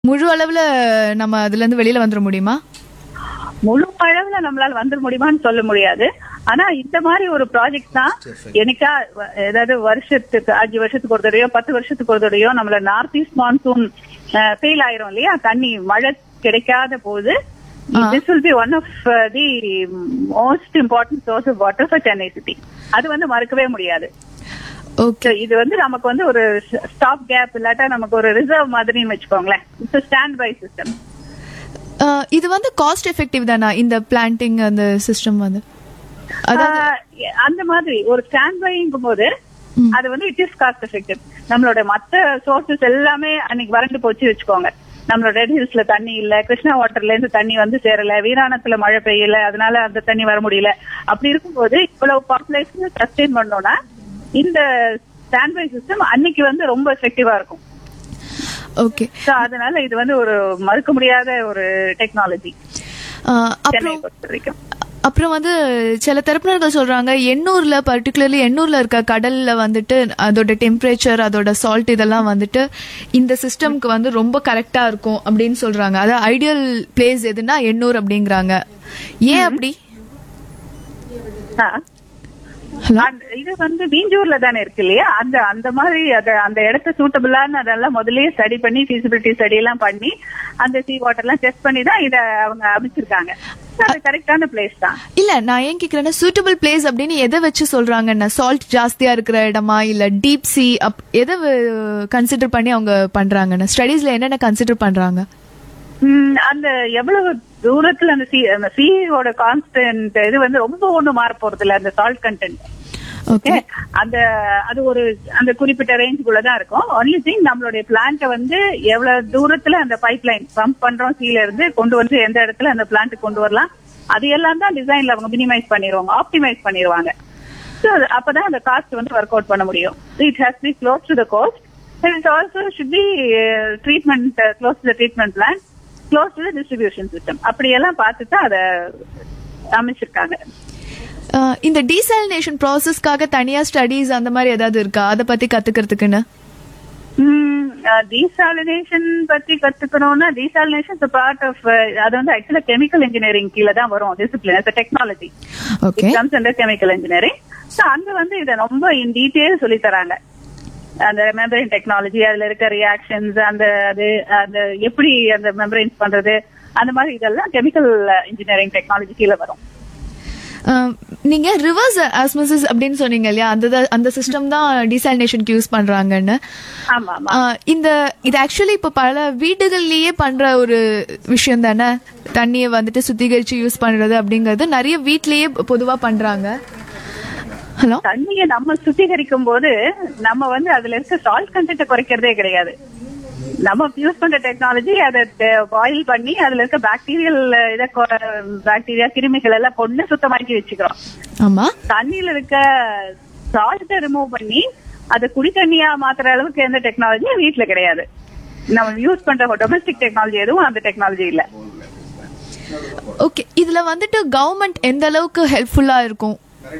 முழு அளவுல நம்ம அதுல இருந்து வெளியில வந்துட முடியுமா முழு அளவுல நம்மளால வந்துட முடியுமான்னு சொல்ல முடியாது ஆனா இந்த மாதிரி ஒரு ப்ராஜெக்ட் தான் எனக்கா வ- ஏதாவது வருஷத்துக்கு அஞ்சு வருஷத்துக்கு ஒரு தடவையோ பத்து வருஷத்துக்கு ஒரு தடவையோ நம்மள நார்த் ஈஸ்ட் மான்சூன் ஃபெயில் ஆயிரும் இல்லையா தண்ணி மழை கிடைக்காத போது this will be one of the most important source of water for Chennai city அது வந்து மறுக்கவே முடியாது ஓகே So, இது வந்து நமக்கு வந்து ஒரு ஸ்டாப் கேப் இல்லாட்டா நமக்கு ஒரு ரிசர்வ் மாதிரின்னு வச்சுக்கோங்களேன் இட்ஸ் ஸ்டாண்ட் பை சிஸ்டம் இது வந்து காஸ்ட் எஃபெக்டிவ் தானா இந்த பிளான்டிங் அந்த சிஸ்டம் வந்து அதாவது ஆஹ் அந்த மாதிரி ஒரு ஸ்டாண்ட் பைங்கும் போது அது வந்து இட் இஸ் காஸ்ட் எஃபெக்டிவ் நம்மளோட மத்த சோர்சஸ் எல்லாமே அன்னைக்கு வறண்டு போச்சு வச்சுக்கோங்க நம்மளோட ரெட் ஹில்ஸ்ல தண்ணி இல்ல கிருஷ்ணா வாட்டர்ல இருந்து தண்ணி வந்து சேரல வீராணத்துல மழை பெய்யல அதனால அந்த தண்ணி வர முடியல அப்படி இருக்கும்போது இவ்வளவு பாப்புலேஷன் சஸ்டெயின் பண்ணோம்னா இந்த ஸ்டாண்ட் பை சிஸ்டம் அன்னைக்கு வந்து ரொம்ப எஃபெக்டிவா இருக்கும் ஓகே So, அதனால இது வந்து ஒரு மறுக்க முடியாத ஒரு டெக்னாலஜி அப்புறம் சென்னை பொறுத்த வரைக்கும் அப்புறம் வந்து சில தரப்பினர்கள் சொல்றாங்க எண்ணூர்ல பர்டிகுலர்லி எண்ணூர்ல இருக்க கடல்ல வந்துட்டு அதோட டெம்பரேச்சர் அதோட சால்ட் இதெல்லாம் வந்துட்டு இந்த சிஸ்டம்க்கு வந்து ரொம்ப கரெக்டா இருக்கும் அப்படின்னு சொல்றாங்க அதாவது ஐடியல் பிளேஸ் எதுனா எண்ணூர் அப்படிங்கறாங்க ஏன் அப்படி ஆ. அந்த- இது வந்து மீஞ்சூர்ல தானே இருக்கு இல்லையா அந்த அந்த மாதிரி அத அந்த இடத்த சூட்டபிளான அதெல்லாம் முதல்லயே ஸ்டடி பண்ணி ஃபீசிபிலிட்டி ஸ்டடி எல்லாம் பண்ணி அந்த சீ வாட்டர் எல்லாம் டெஸ்ட் பண்ணி தான் இத அவங்க அமைச்சிருக்காங்க So, அது கரெக்டான பிளேஸ் தான் இல்ல நான் ஏன் கேக்குறேன்னா சூட்டபிள் பிளேஸ் அப்படின்னு எதை வச்சு சொல்றாங்கன்னா சால்ட் ஜாஸ்தியா இருக்கிற இடமா இல்ல டீப் சி அப் எதை கன்சிடர் பண்ணி அவங்க பண்றாங்கன்னா ஸ்டடீஸ்ல என்னென்ன கன்சிடர் பண்றாங்க ம், அந்த எவ்வளவு தூரத்துல அந்த சி அந்த சீயோட கான்ஸ்டன்ட் இது வந்து ரொம்ப ஒண்ணு மாற போறது இல்ல அந்த சால்ட் கண்டென்ட் ஓகே அந்த அது ஒரு அந்த குறிப்பிட்ட ரேஞ்சுக்குள்ள தான் இருக்கும் ஒன்லி திங் நம்மளுடைய பிளான்ட்டை வந்து எவ்வளவு தூரத்துல அந்த பைப் லைன் பம்ப் பண்றோம் கீழ இருந்து கொண்டு வந்து எந்த இடத்துல அந்த பிளான்ட் கொண்டு வரலாம் அது எல்லாம் தான் டிசைன்ல அவங்க மினிமைஸ் பண்ணிடுவாங்க ஆப்டிமைஸ் பண்ணிடுவாங்க ஸோ அப்பதான் அந்த காஸ்ட் வந்து ஒர்க் அவுட் பண்ண முடியும் it has be close to the coast it also should be treatment close to the treatment plan close to the distribution system அப்படியெல்லாம் பார்த்து தான் அதை அமைச்சிருக்காங்க அஹ் இந்த டீசாலினேஷன் ப்ராசஸ்க்காக தனியா ஸ்டடீஸ் அந்த மாதிரி ஏதாவது இருக்கா அதை பத்தி கத்துக்கிறதுக்குன்னு டீசாலினேஷன் பத்தி கத்துக்கணும்னா டீசாலினேஷன் பார்ட் ஆஃப் அது வந்து ஆக்சுவலா கெமிக்கல் இன்ஜினியரிங் கீழ தான் வரும் discipline technology okay comes under chemical engineering so அங்க வந்து இதை ரொம்ப இன் டீட்டெயில் சொல்லி தராங்க அந்த மெம்பரைன் டெக்னாலஜி அதுல இருக்க ரியாக்ஷன்ஸ் அந்த அது அந்த எப்படி அந்த மெம்பரைன்ஸ் பண்றது அந்த மாதிரி இதெல்லாம் கெமிக்கல் இன்ஜினியரிங் டெக்னாலஜி கீழ வரும் நீங்க ரிவர்ஸ் ஆஸ்மோசிஸ் அப்படின்னு சொன்னீங்க இல்லையா அந்த அந்த சிஸ்டம் தான் டீசாலினேஷனுக்கு யூஸ் பண்றாங்கன்னு ஆமா ஆமா அஹ் இந்த இது ஆக்சுவலி இப்ப பல வீடுகள்லயே பண்ற ஒரு விஷயம் தானே தண்ணியை வந்துட்டு சுத்திகரிச்சு யூஸ் பண்றது அப்படிங்கறது நிறைய வீட்லயே பொதுவா பண்றாங்க ஹலோ தண்ணியை நம்ம சுத்திகரிக்கும் போது நம்ம வந்து அதுல இருக்க சால்ட் கண்டென்ட் குறைக்கிறதே கிடையாது நம்ம யூஸ் பண்ற டெக்னாலஜி அதை பாயில் பண்ணி அதுல இருக்க பாக்டீரியல் இத பாக்டீரியா கிருமிகள் எல்லாம் கொண்டு சுத்தமாக்கி வச்சுக்கிறோம் ஆமா தண்ணியில இருக்க சால்ட்டை ரிமூவ் பண்ணி அதை குடி தண்ணியா மாத்துற அளவுக்கு எந்த டெக்னாலஜி வீட்ல கிடையாது நம்ம யூஸ் பண்ற டொமஸ்டிக் டெக்னாலஜி எதுவும் அந்த டெக்னாலஜி இல்ல ஓகே இதுல வந்துட்டு கவர்மெண்ட் எந்த அளவுக்கு ஹெல்ப்ஃபுல்லா இருக்கும்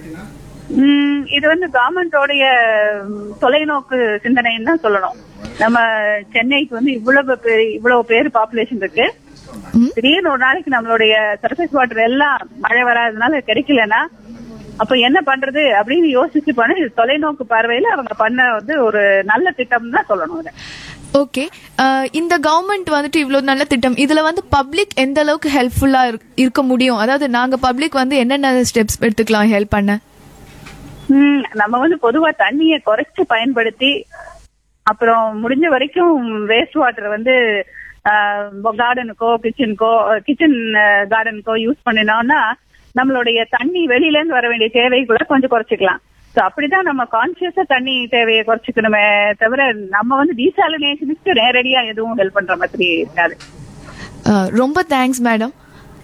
உம் இது வந்து கவர்மெண்டோடைய தொலைநோக்கு சிந்தனைன்னு தான் சொல்லணும் நம்ம சென்னைக்கு வந்து இவ்வளவு பேர் இவ்வளவு பேர் பாப்புலேஷன் இருக்கு ம். திடீர்னு ஒரு நாளைக்கு நம்மளுடைய சர்ஃபேஸ் வாட்டர் எல்லாம் மழை வராதனால கிடைக்கலன்னா அப்ப என்ன பண்றது அப்படின்னு யோசிச்சு பண்ண இது தொலைநோக்கு பார்வையில அவங்க பண்ண வந்து ஒரு நல்ல திட்டம் தான் சொல்லணும் இதை ஓகே இந்த கவர்மெண்ட் வந்துட்டு இவ்வளவு நல்ல திட்டம் இதுல வந்து பப்ளிக் எந்த அளவுக்கு ஹெல்ப்ஃபுல்லா இருக்க முடியும் அதாவது நாங்க பப்ளிக் வந்து என்னென்ன ஸ்டெப்ஸ் எடுத்துக்கலாம் ஹெல்ப் பண்ண ம், நம்ம வந்து பொதுவா தண்ணியை குறைச்சு பயன்படுத்தி அப்புறம் முடிஞ்ச வரைக்கும் வேஸ்ட் வாட்டர் வந்து கார்டனுக்கோ கிச்சனுக்கோ கிச்சன் கார்டனுக்கோ யூஸ் பண்ணினோம்னா நம்மளுடைய தண்ணி வெளியில இருந்து வர வேண்டிய தேவை கூட கொஞ்சம் குறைச்சிக்கலாம் ஸோ அப்படிதான் நம்ம கான்சியஸா தண்ணி தேவையை குறைச்சிக்கணுமே தவிர நம்ம வந்து டீசாலினேஷனுக்கு நேரடியா எதுவும் ஹெல்ப் பண்ற மாதிரி இருக்காது அஹ், ரொம்ப தேங்க்ஸ் மேடம்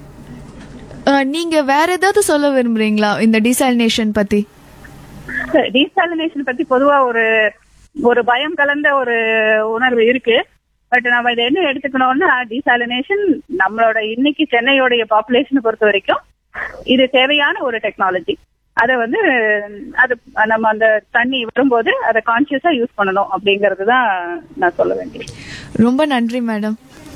நீங்க வேற ஏதாவது சொல்ல விரும்புறீங்களா இந்த டீசாலினேஷன் பத்தி டீசாலினேஷன் பத்தி பொதுவா ஒரு ஒரு பயம் கலந்த ஒரு உணர்வு இருக்கு பட் நம்ம இதை என்ன எடுத்துக்கணும்னா டீசாலினேஷன் நம்மளோட இன்னைக்கு சென்னையோடைய பாப்புலேஷனை பொறுத்த வரைக்கும் இது தேவையான ஒரு டெக்னாலஜி அதை வந்து அது நம்ம அந்த தண்ணி வரும்போது அதை கான்சியஸா யூஸ் பண்ணணும் அப்படிங்கறது தான் நான் சொல்ல வேண்டியது ரொம்ப நன்றி மேடம்